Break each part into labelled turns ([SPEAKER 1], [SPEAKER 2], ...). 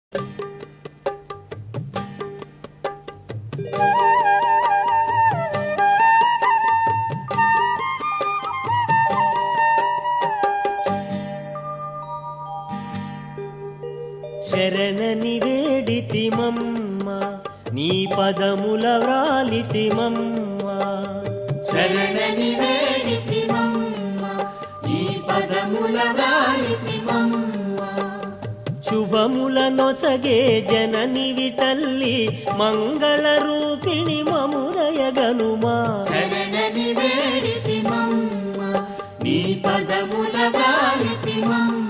[SPEAKER 1] శరణని వేడితిమమ్మ నీ పదముల వ్రాలితిమమ్మ
[SPEAKER 2] శరణని వేడితి మమ్మ నీ పదముల వ్రాలితి మమ్మ
[SPEAKER 1] శుభముల నొసగే జననివి తల్లి మంగళ రూపిణి మముదయగనుమా
[SPEAKER 2] శరణని వేడితి మమ్మ నీ పదముల వ్రాలితి మమ్మ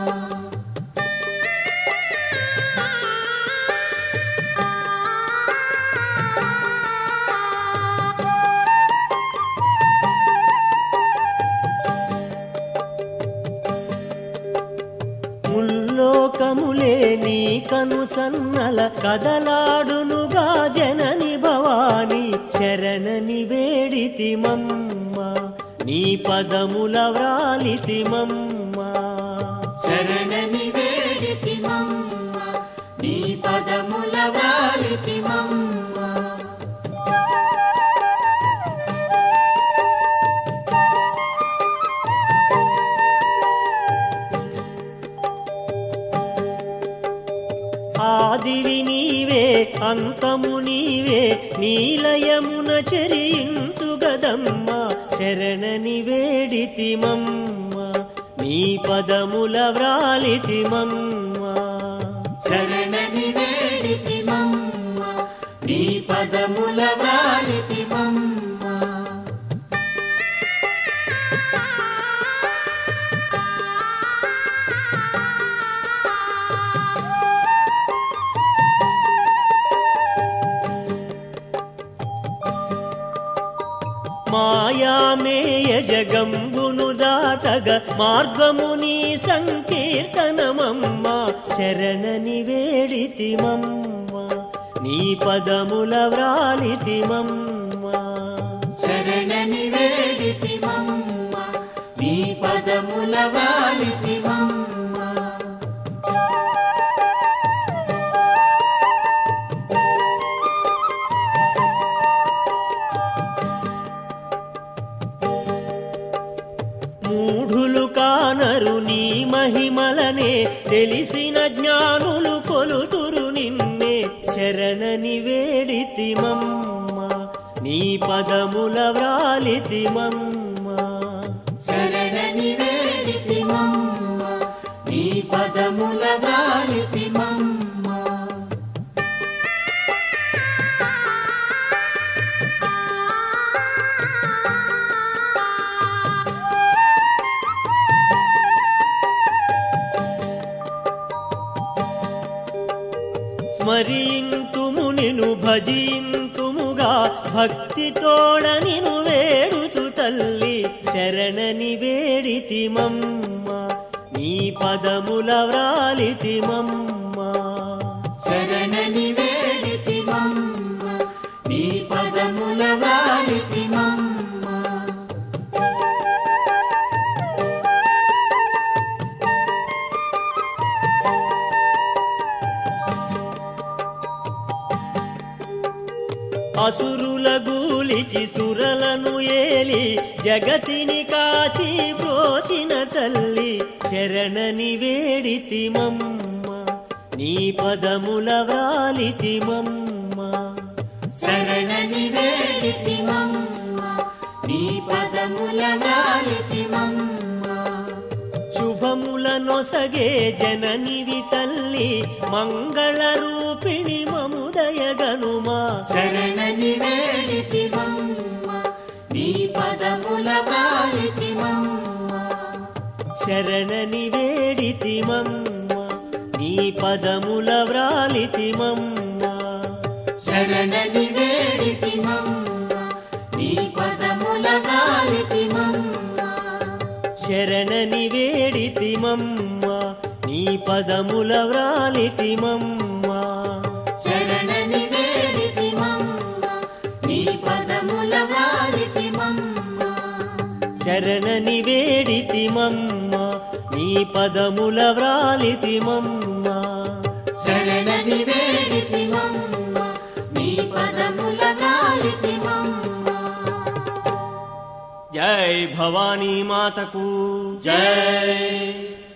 [SPEAKER 1] ముల్లోకములే నీ కను సన్నల కదలాడునుగా జనని భవాని శరణని వేడితిమమ్మ నీ పదముల వ్రాలితిమమ్మ
[SPEAKER 2] శరణని వేడితి మమ్మ నీ పదముల వ్రాలితి మమ్మ
[SPEAKER 1] ఆదివి నీవే అంతము నీవే నీలయమున చెరించుగదమ్మ శరణని వేడితిమమ్మ నీ పదముల వ్రాలితిమమ్మ
[SPEAKER 2] శరణని వేడితి మమ్మ నీ పదముల వ్రాలితి మమ్మ
[SPEAKER 1] మాయామేయ జగంబును దాటగ మార్గముని సంకీర్తనమమ్మ శరణని వేడితిమమ్మ నీ పదముల వ్రాలితిమమ్మ
[SPEAKER 2] శరణని వేడితి మమ్మ నీ పదముల వ్రాలితి మమ్మ
[SPEAKER 1] మూఢులు కానరు నీ మహిమలనే తెలిసిన జ్ఞానులు కొలుతురు నిన్నే శరణని వేడితిమమ్మ నీ పదముల వ్రాలితిమమ్మ
[SPEAKER 2] శరణని వేడితి మమ్మ నీ పదముల వ్రాలితి మమ్మ
[SPEAKER 1] స్మరింతుము నిను భజింతుముగా భక్తితోడ నిను వేడుచు తల్లి శరణని వేడితిమమ్మ నీ పదముల వ్రాలితిమమ్మ
[SPEAKER 2] శరణని వేడితి మమ్మ నీ పదముల వ్రాలితి మమ్మ
[SPEAKER 1] అసురుల గూలిచి సురలను ఏలి జగతిని కాచి బ్రోచిన తల్లి శరణని వేడితిమమ్మ నీ పదముల వ్రాలితిమమ్మ
[SPEAKER 2] శరణని వేడితి మమ్మ నీ పదముల వ్రాలితి మమ్మ
[SPEAKER 1] శుభముల నొసగే జననివి తల్లి మంగళ రూపిణి మముదయగనుమా
[SPEAKER 2] శరణని వేడితి మమ్మ నీ పదముల వ్రాలితి మమ్మ
[SPEAKER 1] శరణని వేడితిమమ్మ నీ పదముల వ్రాలితిమమ్మ
[SPEAKER 2] శరణని వేడితి మమ్మ నీ పదముల వ్రాలితి మమ్మ
[SPEAKER 1] శరణని వేడితిమమ్మ నీ పదముల వ్రాలితిమమ్మ
[SPEAKER 2] శరణని వేడితి మమ్మ నీ పదముల వ్రాలితి మమ్మ
[SPEAKER 1] శరణని వేడితిమమ్మ నీ పదముల వ్రాలితిమమ్మ
[SPEAKER 2] శరణ శరణని వేడితిమమ్మ నీ పదముల వ్రాలితిమమ్మ
[SPEAKER 1] జై భవానీ మాతకు
[SPEAKER 3] జై